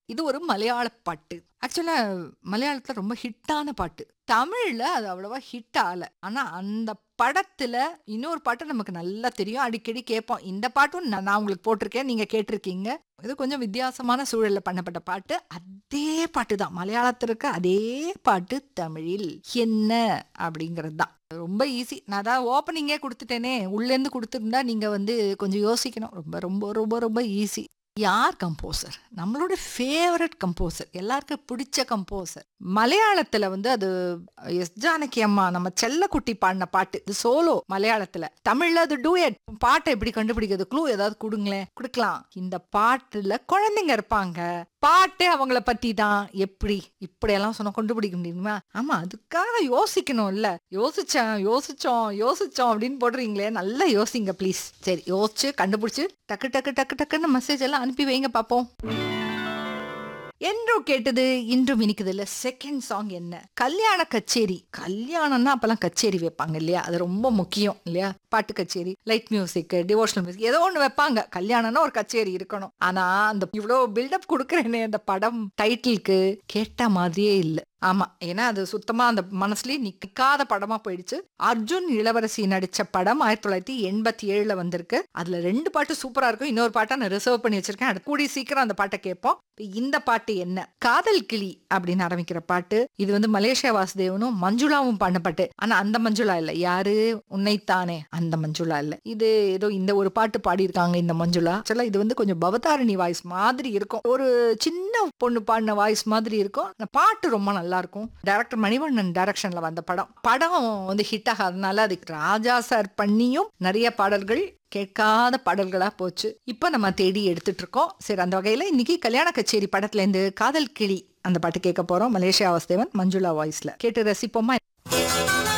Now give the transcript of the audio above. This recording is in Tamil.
இது ஒரு மலையாள பாட்டு ஆக்சுவலா மலையாளத்துல ரொம்ப ஹிட்டான பாட்டு தமிழ்ல அது அவ்வளவா ஹிட் ஆகல ஆனா அந்த படத்துல இன்னொரு பாட்டு நமக்கு நல்லா தெரியும் அடிக்கடி கேட்போம் இந்த பாட்டும் நான் நான் உங்களுக்கு போட்டிருக்கேன் நீங்க கேட்டிருக்கீங்க இது கொஞ்சம் வித்தியாசமான சூழல்ல பண்ணப்பட்ட பாட்டு அதே பாட்டு தான் மலையாளத்தில் இருக்க அதே பாட்டு தமிழில் என்ன அப்படிங்கிறது தான் ரொம்ப ஈஸி நான் தான் ஓப்பனிங்கே கொடுத்துட்டேனே உள்ளேருந்து கொடுத்துருந்தா நீங்க வந்து கொஞ்சம் யோசிக்கணும் ரொம்ப ரொம்ப ரொம்ப ரொம்ப ஈஸி யார் கம்போசர் நம்மளோட ஃபேவரட் கம்போசர் எல்லாருக்கும் பிடிச்ச கம்போசர் மலையாளத்துல வந்து அது எஸ் ஜானகி அம்மா நம்ம செல்லக்குட்டி பாடின பாட்டு இது சோலோ மலையாளத்துல தமிழ்ல அது டூயட் பாட்டை எப்படி கண்டுபிடிக்கிறது க்ளூ ஏதாவது கொடுங்களேன் கொடுக்கலாம் இந்த பாட்டுல குழந்தைங்க இருப்பாங்க பாட்டே அவங்கள பத்தி தான் எப்படி இப்படியெல்லாம் சொன்ன கண்டுபிடிக்க முடியுமா ஆமா அதுக்காக யோசிக்கணும் இல்ல யோசிச்சேன் யோசிச்சோம் யோசிச்சோம் அப்படின்னு போடுறீங்களே நல்லா யோசிங்க ப்ளீஸ் சரி யோசிச்சு கண்டுபிடிச்சு டக்கு டக்கு டக்கு டக்குன்னு மெசேஜ் எல்லாம் அனுப்பி வைங்க பாப்போம் என்றும் கேட்டது இன்றும் இனிக்குது இல்ல செகண்ட் சாங் என்ன கல்யாண கச்சேரி கல்யாணம்னா அப்பெல்லாம் கச்சேரி வைப்பாங்க இல்லையா அது ரொம்ப முக்கியம் இல்லையா பாட்டு கச்சேரி லைட் மியூசிக் டிவோஷனல் மியூசிக் ஏதோ ஒண்ணு வைப்பாங்க கல்யாணம்னா ஒரு கச்சேரி இருக்கணும் ஆனா அந்த இவ்வளவு பில்டப் கொடுக்குறேனே அந்த படம் டைட்டிலுக்கு கேட்ட மாதிரியே இல்ல ஆமா ஏன்னா அது சுத்தமா அந்த மனசுலயே நிக்காத படமா போயிடுச்சு அர்ஜுன் இளவரசி நடிச்ச படம் ஆயிரத்தி தொள்ளாயிரத்தி எண்பத்தி ஏழுல வந்திருக்கு அதுல ரெண்டு பாட்டு சூப்பரா இருக்கும் இன்னொரு பாட்டை நான் ரிசர்வ் பண்ணி வச்சிருக்கேன் அது கூடி சீக்கிரம் அந்த பாட்டை கேட்போம் இப்ப இந்த பாட்டு என்ன காதல் கிளி அப்படின்னு ஆரம்பிக்கிற பாட்டு இது வந்து மலேசியா வாசுதேவனும் மஞ்சுளாவும் பாடின பாட்டு ஆனா அந்த மஞ்சுளா இல்ல யாரு உன்னைத்தானே அந்த மஞ்சுளா இல்ல இது ஏதோ இந்த ஒரு பாட்டு பாடியிருக்காங்க இந்த மஞ்சுளா ஆக்சுவலா இது வந்து கொஞ்சம் பவதாரணி வாய்ஸ் மாதிரி இருக்கும் ஒரு சின்ன பொண்ணு பாடின வாய்ஸ் மாதிரி இருக்கும் அந்த பாட்டு ரொம்ப நல்லா இருக்கும் டைரக்டர் மணிவண்ணன் டைரக்ஷன்ல வந்த படம் படம் வந்து ஹிட் ஆகாதனால அதுக்கு ராஜா சார் பண்ணியும் நிறைய பாடல்கள் கேட்காத பாடல்களா போச்சு இப்போ நம்ம தேடி எடுத்துட்டு இருக்கோம் சரி அந்த வகையில இன்னைக்கு கல்யாண கச்சேரி படத்துல இருந்து காதல் கிளி அந்த பாட்டு கேட்க போறோம் மலேசியா வாசுதேவன் மஞ்சுளா வாய்ஸ்ல கேட்டு ரசிப்போமா